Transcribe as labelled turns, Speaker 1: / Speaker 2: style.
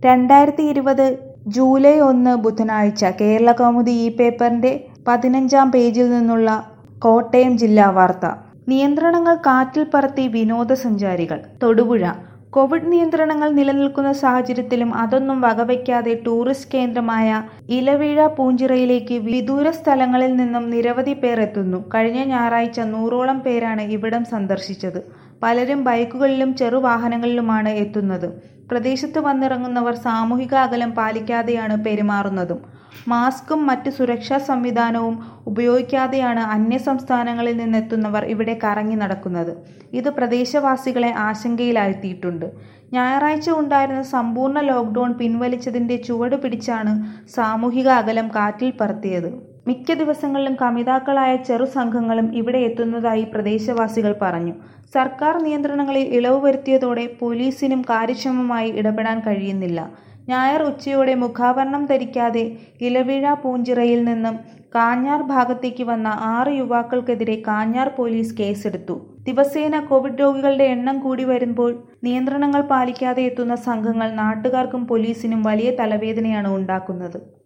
Speaker 1: രണ്ടായിരത്തി ഇരുപത് ജൂലൈ ഒന്ന് ബുധനാഴ്ച കേരളകൗമുദി ഈ പേപ്പറിന്റെ പതിനഞ്ചാം പേജിൽ നിന്നുള്ള കോട്ടയം ജില്ലാ വാർത്ത നിയന്ത്രണങ്ങൾ കാറ്റിൽ പറത്തി വിനോദസഞ്ചാരികൾ തൊടുപുഴ കോവിഡ് നിയന്ത്രണങ്ങൾ നിലനിൽക്കുന്ന സാഹചര്യത്തിലും അതൊന്നും വകവയ്ക്കാതെ ടൂറിസ്റ്റ് കേന്ദ്രമായ ഇലവീഴ പൂഞ്ചിറയിലേക്ക് വിദൂര സ്ഥലങ്ങളിൽ നിന്നും നിരവധി പേർ എത്തുന്നു കഴിഞ്ഞ ഞായറാഴ്ച നൂറോളം പേരാണ് ഇവിടം സന്ദർശിച്ചത് പലരും ബൈക്കുകളിലും ചെറുവാഹനങ്ങളിലുമാണ് എത്തുന്നത് പ്രദേശത്ത് വന്നിറങ്ങുന്നവർ സാമൂഹിക അകലം പാലിക്കാതെയാണ് പെരുമാറുന്നതും മാസ്കും മറ്റ് സുരക്ഷാ സംവിധാനവും ഉപയോഗിക്കാതെയാണ് അന്യസംസ്ഥാനങ്ങളിൽ നിന്നെത്തുന്നവർ ഇവിടെ കറങ്ങി നടക്കുന്നത് ഇത് പ്രദേശവാസികളെ ആശങ്കയിലാഴ്ത്തിയിട്ടുണ്ട് ഞായറാഴ്ച ഉണ്ടായിരുന്ന സമ്പൂർണ്ണ ലോക്ക്ഡൌൺ പിൻവലിച്ചതിന്റെ ചുവട് പിടിച്ചാണ് സാമൂഹിക അകലം കാറ്റിൽ പറത്തിയത് മിക്ക ദിവസങ്ങളിലും കമിതാക്കളായ ചെറു സംഘങ്ങളും ഇവിടെ എത്തുന്നതായി പ്രദേശവാസികൾ പറഞ്ഞു സർക്കാർ നിയന്ത്രണങ്ങളിൽ ഇളവ് വരുത്തിയതോടെ പോലീസിനും കാര്യക്ഷമമായി ഇടപെടാൻ കഴിയുന്നില്ല ഞായർ ഉച്ചയോടെ മുഖാവരണം ധരിക്കാതെ ഇലവീഴ പൂഞ്ചിറയിൽ നിന്നും കാഞ്ഞാർ ഭാഗത്തേക്ക് വന്ന ആറ് യുവാക്കൾക്കെതിരെ കാഞ്ഞാർ പോലീസ് കേസെടുത്തു ദിവസേന കോവിഡ് രോഗികളുടെ എണ്ണം കൂടി വരുമ്പോൾ നിയന്ത്രണങ്ങൾ പാലിക്കാതെ എത്തുന്ന സംഘങ്ങൾ നാട്ടുകാർക്കും പോലീസിനും വലിയ തലവേദനയാണ് ഉണ്ടാക്കുന്നത്